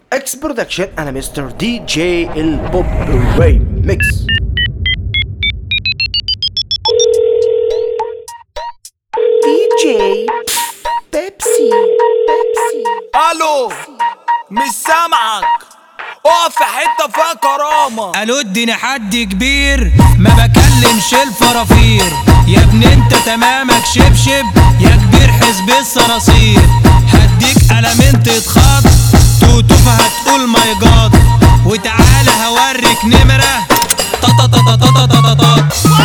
اكس برودكشن انا مستر دي جي البوب واي ميكس دي جي بيبسي بيبسي الو مش سامعك اقف في حته فيها كرامه الو اديني حد كبير ما بكلمش الفرافير يا ابن انت تمامك شبشب يا كبير حزب الصراصير هديك قلمين تتخط توتوف هتقول ماي جاد وتعالى هوريك نمرة طا طا طا طا طا طا طا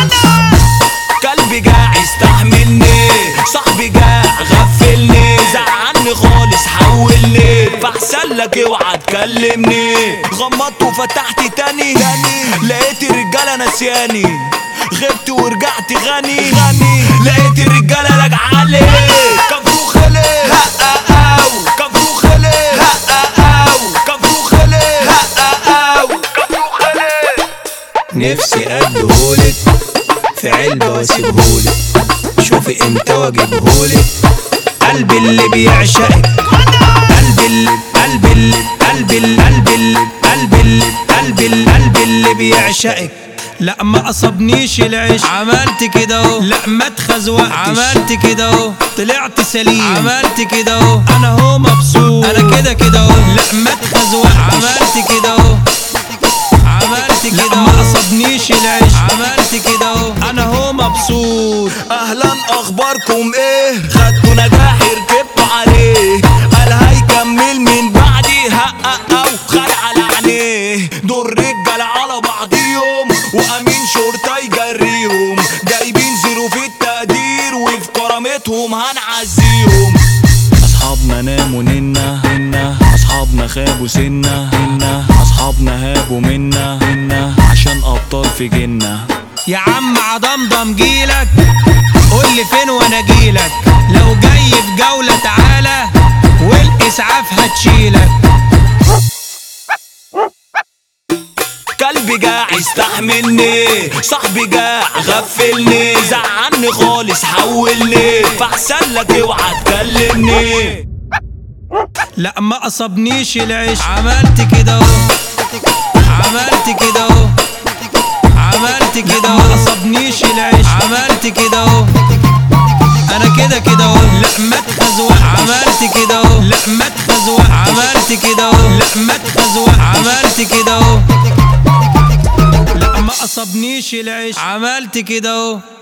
قلبي جاع استحملني صاحبي جاع غفلني زعلني خالص حولني فاحسن لك اوعى تكلمني غمضت وفتحت تاني لقيت الرجاله نسياني غبت ورجعت غني غني لقيت الرجاله راجعالي كفرو خلي هقاو كفرو خلي هقاو كفرو خلي هقاو كفرو خلي نفسي اديهولك في علبة واسيبهولك شوفي امتى واجيبهولك قلبي اللي بيعشقك قلبي اللي قلبي اللي قلبي اللي قلبي اللي قلبي اللي قلبي اللي قلبي اللي بيعشقك لا ما قصبنيش العيش عملت كده اهو لا ما اتخزوقتش عملت كده اهو طلعت سليم عملت كده اهو انا هو مبسوط انا كده كده اهو لا ما اتخزوقتش عملت كده اهو عملت كده ما قصدنيش العيش عملت كده اهو انا هو مبسوط اهلا اخباركم ايه خدتوا نجاحي ركبتوا عليه قال هيكمل من بعدي حقق او خد على عينيه دول رجال على بعضيهم وامين شرطه يجريهم جايبين زيرو في التقدير وفي كرامتهم هنعزيهم اصحابنا ناموا ننا ننا اصحابنا خابوا سنة سنة اصحابنا هابوا منا منا عشان ابطال في جنة يا عم عضمضم جيلك قول لي فين وانا جيلك لو جاي في جولة تعالى والاسعاف هتشيلك قلبي جاع استحملني صاحبي جاع غفلني زعلني خالص حولني فاحسن لك اوعى تكلمني لا ما قصبنيش العيش عملت كده اهو عملت كده اهو عملت كده ما قصبنيش العيش عملت كده اهو انا كده كده اهو لا ما اتخزوق عملت كده اهو لا ما اتخزوق عملت كده اهو لا ما اتخزوق عملت كده اهو لا ما قصبنيش العيش عملت كده اهو